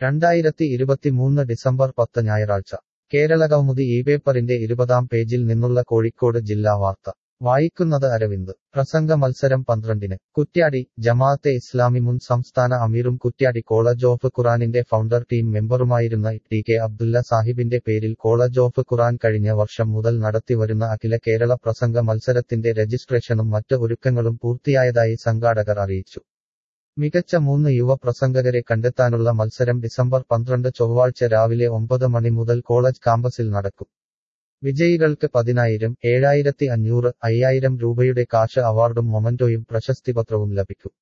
രണ്ടായിരത്തി ഇരുപത്തിമൂന്ന് ഡിസംബർ പത്ത് ഞായറാഴ്ച കേരളകൗമുദി ഈ പേപ്പറിന്റെ ഇരുപതാം പേജിൽ നിന്നുള്ള കോഴിക്കോട് ജില്ലാ വാർത്ത വായിക്കുന്നത് അരവിന്ദ് പ്രസംഗ മത്സരം പന്ത്രണ്ടിന് കുറ്റ്യാടി ജമാഅത്തെ ഇസ്ലാമി മുൻ സംസ്ഥാന അമീറും കുറ്റ്യാടി കോളേജ് ഓഫ് ഖുറാനിന്റെ ഫൗണ്ടർ ടീം മെമ്പറുമായിരുന്ന ടി കെ അബ്ദുല്ല സാഹിബിന്റെ പേരിൽ കോളേജ് ഓഫ് ഖുറാൻ കഴിഞ്ഞ വർഷം മുതൽ നടത്തിവരുന്ന അഖില കേരള പ്രസംഗ മത്സരത്തിന്റെ രജിസ്ട്രേഷനും മറ്റ് ഒരുക്കങ്ങളും പൂർത്തിയായതായി സംഘാടകർ അറിയിച്ചു മികച്ച മൂന്ന് യുവ പ്രസംഗകരെ കണ്ടെത്താനുള്ള മത്സരം ഡിസംബർ പന്ത്രണ്ട് ചൊവ്വാഴ്ച രാവിലെ ഒമ്പത് മണി മുതൽ കോളേജ് കാമ്പസിൽ നടക്കും വിജയികൾക്ക് പതിനായിരം ഏഴായിരത്തി അഞ്ഞൂറ് അയ്യായിരം രൂപയുടെ കാശ് അവാർഡും മൊമന്റോയും പ്രശസ്തിപത്രവും ലഭിക്കും